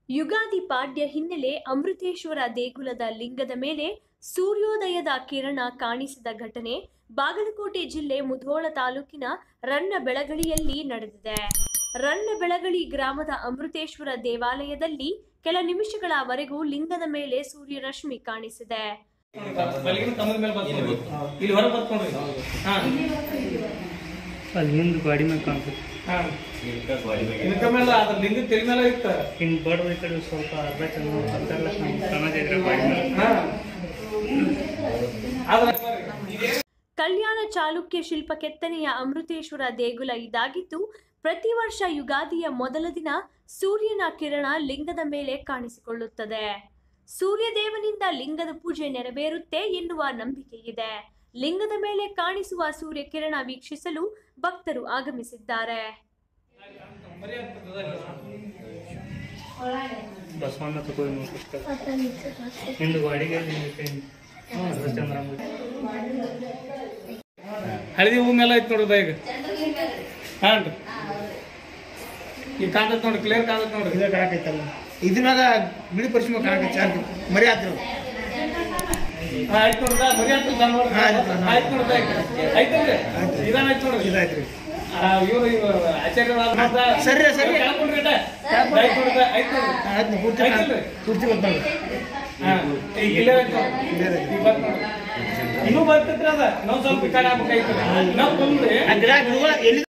ಯುಗಾದಿ ಪಾಡ್ಯ ಹಿನ್ನೆಲೆ ಅಮೃತೇಶ್ವರ ದೇಗುಲದ ಲಿಂಗದ ಮೇಲೆ ಸೂರ್ಯೋದಯದ ಕಿರಣ ಕಾಣಿಸಿದ ಘಟನೆ ಬಾಗಲಕೋಟೆ ಜಿಲ್ಲೆ ಮುಧೋಳ ತಾಲೂಕಿನ ರನ್ನ ಬೆಳಗಳಿಯಲ್ಲಿ ನಡೆದಿದೆ ರನ್ನ ಬೆಳಗಳಿ ಗ್ರಾಮದ ಅಮೃತೇಶ್ವರ ದೇವಾಲಯದಲ್ಲಿ ಕೆಲ ನಿಮಿಷಗಳವರೆಗೂ ಲಿಂಗದ ಮೇಲೆ ಸೂರ್ಯರಶ್ಮಿ ಕಾಣಿಸಿದೆ ಬಲಗಿನ ಕಮದ ಮೇಲೆ ಬರ್ತ ನೋಡ್ರಿ ಇಲ್ಲಿ ಹೊರಗೆ ಬರ್ತ ನೋಡ್ರಿ ಹಾ ಅಲ್ಲಿ ಹಿಂದೆ ಗಾಡಿ ಮೇಲೆ ಕಾಣ್ತದೆ ಹಾ ಇನ್ಕ ಮೇಲೆ ಅದ್ರ ಲಿಂಗ ತೆಲಿ ಮೇಲೆ ಇತ್ತ ಹಿಂಗೆ ಬಡ್ದು ಈ ಕಡೆ ಸ್ವಲ್ಪ ಅರ್ಧ ಚೆನ್ನ ಅಂತೆಲ್ಲ ಕಾಣತಿದ್ರೆ ಗಾಡಿ ಮೇಲೆ ಹಾ ಆದ್ರೆ ಕಲ್ಯಾಣ ಚಾಲುಕ್ಯ ಶಿಲ್ಪ ಕೆತ್ತನೆಯ ಅಮೃತೇಶ್ವರ ದೇಗುಲ ಇದಾಗಿದ್ದು ಪ್ರತಿ ವರ್ಷ ಯುಗಾದಿಯ ಮೊದಲ ದಿನ ಸೂರ್ಯನ ಕಿರಣ ಲಿಂಗದ ಮೇಲೆ ಕಾಣಿಸಿಕೊಳ್ಳುತ್ತದೆ ಸೂರ್ಯದೇವನಿಂದ ಲಿಂಗದ ಪೂಜೆ ನೆರವೇರುತ್ತೆ ಎನ್ನುವ ನಂಬಿಕೆ ಇದೆ ಲಿಂಗದ ಮೇಲೆ ಕಾಣಿಸುವ ಸೂರ್ಯ ಕಿರಣ ವೀಕ್ಷಿಸಲು ಭಕ್ತರು ಆಗಮಿಸಿದ್ದಾರೆ ಬಸವಣ್ಣ ತಗೊಂಡು ನೋಡ್ತಾರೆ ಹಿಂದೆ ಗಾಡಿಗೆ ಅರ್ಧ ಚಂದ್ರ ಹಳದಿ ಹೂ ಮೇಲೆ ಐತ್ ನೋಡ್ರಿ ಈಗ ಹಾನ್ರಿ ಈಗ ಕಾಣ್ತೈತ್ ನೋಡ್ರಿ ಕ್ಲಿಯರ್ ಕಾಣ್ತೈತ್ ನೋಡ್ರಿ ಇದ ಕಾಣಕೈತಲ್ಲ ಇದ್ರಾಗ ಬಿಳಿ ಪರಿಶ್ರಮ ಕಾಣಕೈತಿ ಚಾರ್ಜ್ ಮರಿ ಆದ್ರು ಹಾ ಆಯ್ತು ನೋಡ್ರಿ ಮರಿ ಅಂತ ಜಾನುವಾರು ಹಾ, ಆಯ್ತು, ಹಾ. ಆಯ್ತು ನೋಡ್ರಿ ಐತಲ್ರಿ ಆಯ್ತು. ಇದಾನ ಐತ್ ನೋಡ್ರಿ ಇದಾಯ್ತ್ರಿ ಇವ್ರು ಇವ್ರು ಆಚಾರ್ಯವಾದ ಸರಿ, ಸರಿ. ಕೇಳ್ಕೊಂಡ್ರಿ ಇಟ. ಆಯ್ತು ನೋಡ್ರಿ ಆಯ್ತು ನೋಡ್ರಿ ಆಯ್ತು ಪೂರ್ತಿ ಆಯ್ತಲ್ರಿ? ಪೂರ್ತಿ ಬಂತ ಹಾ ಈಗ clear ಐತ್ ನೋಡ್ರಿ. Clear ಐತಿ. ಈಗ ಬಂತ್ ನೋಡ್ರಿ. ಇನ್ನೂ ಬರ್ತೈತ್ರಿ ಅದ ಇನ್ನೊಂದ್ ಸ್ವಲ್ಪ ಈ ಕಡೆ ಆಗ್ಬೇಕಾಯ್ತು ನಾವು ಬಂದ್ರಿ ಆ ಗಿಡ ಗಿಡಗಳ ಎಲ್ಲಿ